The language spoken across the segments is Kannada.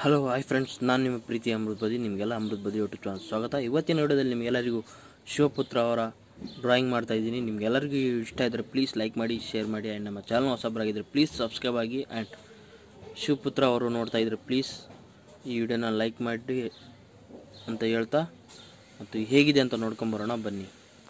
ಹಲೋ ಹಾಯ್ ಫ್ರೆಂಡ್ಸ್ ನಾನು ನಿಮ್ಮ ಪ್ರೀತಿ ಅಮೃತ್ ಬದಿ ನಿಮಗೆಲ್ಲ ಅಮೃತ್ ಬದಿ ಯೂಟ್ಯೂಬ್ ಚಾನಲ್ ಸ್ವಾಗತ ಇವತ್ತಿನ ವಿಡಿಯೋದಲ್ಲಿ ನಿಮಗೆಲ್ಲರಿಗೂ ಶಿವಪುತ್ರ ಅವರ ಡ್ರಾಯಿಂಗ್ ಮಾಡ್ತಾ ಇದ್ದೀನಿ ನಿಮಗೆಲ್ಲರಿಗೂ ಇಷ್ಟ ಇದ್ದರೆ ಪ್ಲೀಸ್ ಲೈಕ್ ಮಾಡಿ ಶೇರ್ ಮಾಡಿ ಆ್ಯಂಡ್ ನಮ್ಮ ಚಾನಲ್ ಹೊಸಬರಾಗಿದ್ದರೆ ಪ್ಲೀಸ್ ಸಬ್ಸ್ಕ್ರೈಬ್ ಆಗಿ ಆ್ಯಂಡ್ ಶಿವಪುತ್ರ ಅವರು ನೋಡ್ತಾ ಇದ್ದರೆ ಪ್ಲೀಸ್ ಈ ವಿಡಿಯೋನ ಲೈಕ್ ಮಾಡಿ ಅಂತ ಹೇಳ್ತಾ ಮತ್ತು ಹೇಗಿದೆ ಅಂತ ನೋಡ್ಕೊಂಬರೋಣ ಬನ್ನಿ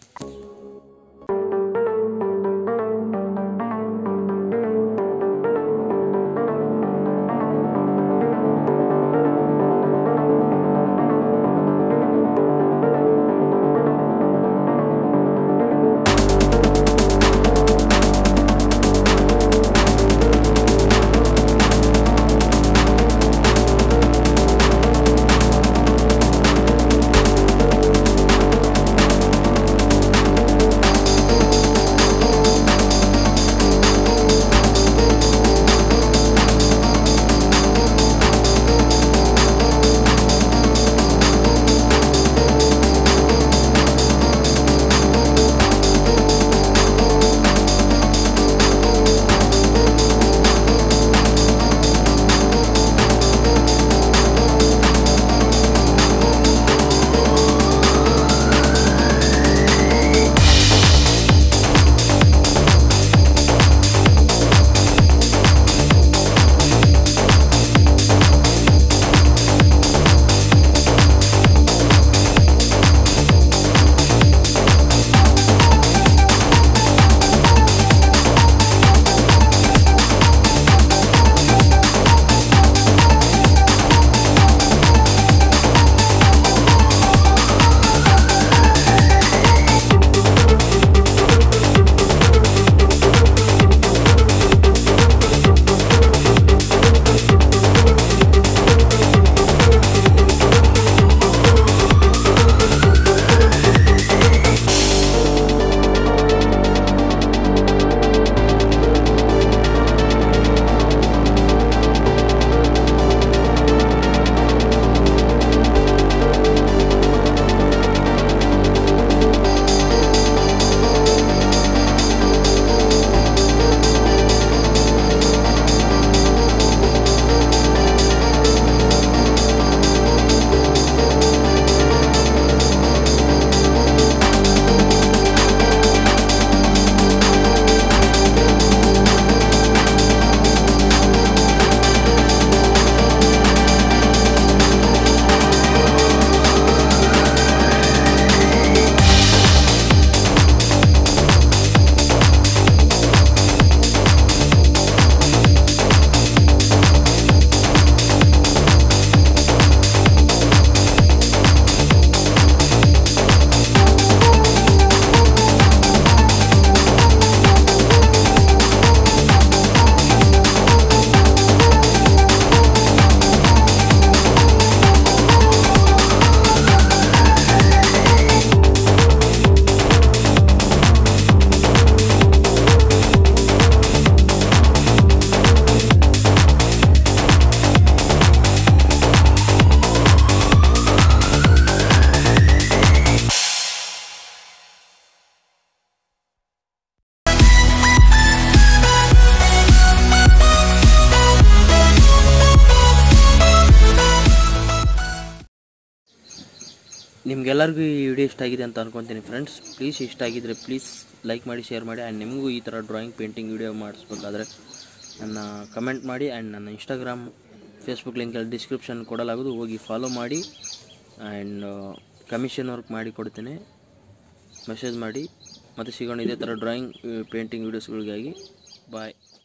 ನಿಮ್ಗೆಲ್ಲರಿಗೂ ಈ ವಿಡಿಯೋ ಇಷ್ಟ ಆಗಿದೆ ಅಂತ ಅನ್ಕೊತೀನಿ ಫ್ರೆಂಡ್ಸ್ ಪ್ಲೀಸ್ ಇಷ್ಟ ಆಗಿದ್ದರೆ ಪ್ಲೀಸ್ ಲೈಕ್ ಮಾಡಿ ಶೇರ್ ಮಾಡಿ ಆ್ಯಂಡ್ ನಿಮಗೂ ಈ ಥರ ಡ್ರಾಯಿಂಗ್ ಪೇಂಟಿಂಗ್ ವಿಡಿಯೋ ಮಾಡಿಸ್ಬೇಕಾದ್ರೆ ನನ್ನ ಕಮೆಂಟ್ ಮಾಡಿ ಆ್ಯಂಡ್ ನನ್ನ ಇನ್ಸ್ಟಾಗ್ರಾಮ್ ಫೇಸ್ಬುಕ್ ಲಿಂಕಲ್ಲಿ ಡಿಸ್ಕ್ರಿಪ್ಷನ್ ಕೊಡಲಾಗೋದು ಹೋಗಿ ಫಾಲೋ ಮಾಡಿ ಆ್ಯಂಡ್ ಕಮಿಷನ್ ವರ್ಕ್ ಮಾಡಿ ಕೊಡ್ತೇನೆ ಮೆಸೇಜ್ ಮಾಡಿ ಮತ್ತು ಸಿಗೋಣ ಇದೇ ಥರ ಡ್ರಾಯಿಂಗ್ ಪೇಂಟಿಂಗ್ ವೀಡಿಯೋಸ್ಗಳಿಗಾಗಿ ಬಾಯ್